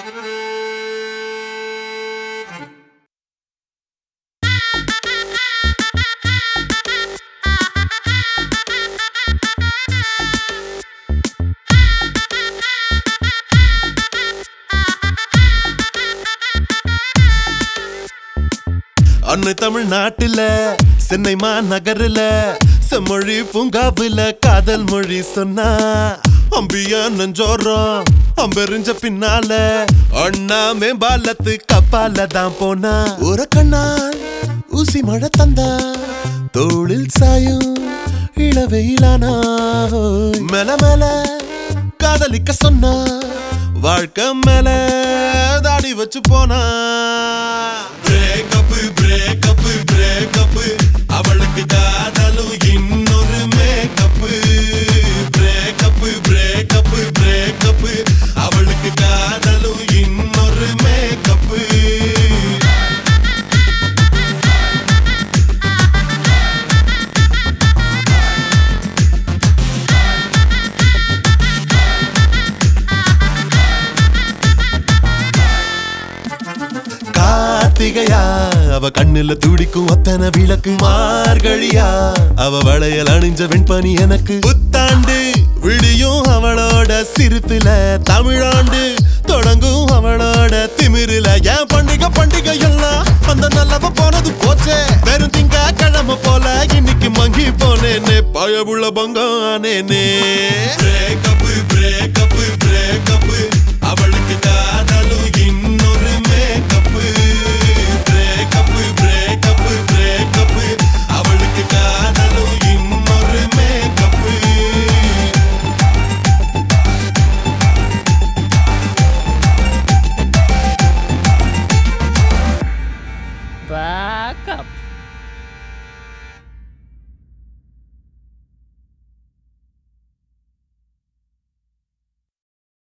அன்னை தமிழ்நாட்டுல சென்னை மாநகருல செம்மொழி பூங்காவுல காதல் மொழி சொன்னா அம்பியா நெஞ்சோரம் அம்பெறிஞ்ச பின்னால அண்ணா மேம்பாலத்து கப்பால தான் போனா ஒரு கண்ணால் ஊசி மழை தந்தா தோளில் சாயும் இளவெயிலானா மேல மேல காதலிக்க சொன்னா வாழ்க்கை மேல தாடி வச்சு போனா பிரேக்கப் பிரேக்கப் பிரேக்கப் அவளுக்கு காதலும் இன்னொரு மேக்கப் பிரேக்கப் பிரேக்கப் பிரேக்கப் அவளுக்கு காதலும் இன்னொரு மேக்கப் கார்த்திகையா அவ கண்ணுல துடிக்கும் அத்தனை விளக்கு மார்கழியா அவ வளையல் அணிஞ்ச வெண்பனி எனக்கு புத்தாண்டு விடியும் அவளோட சிரிப்புல தமிழாண்டு தொடங்கும் அவளோட திமிருல ஏன் பண்டிகை பண்டிகை எல்லாம் அந்த நல்லவ போனது போச்சே வெறும் திங்க கிழமை போல இன்னைக்கு மங்கி போனேனே பயவுள்ள பங்கம் ஆனேனே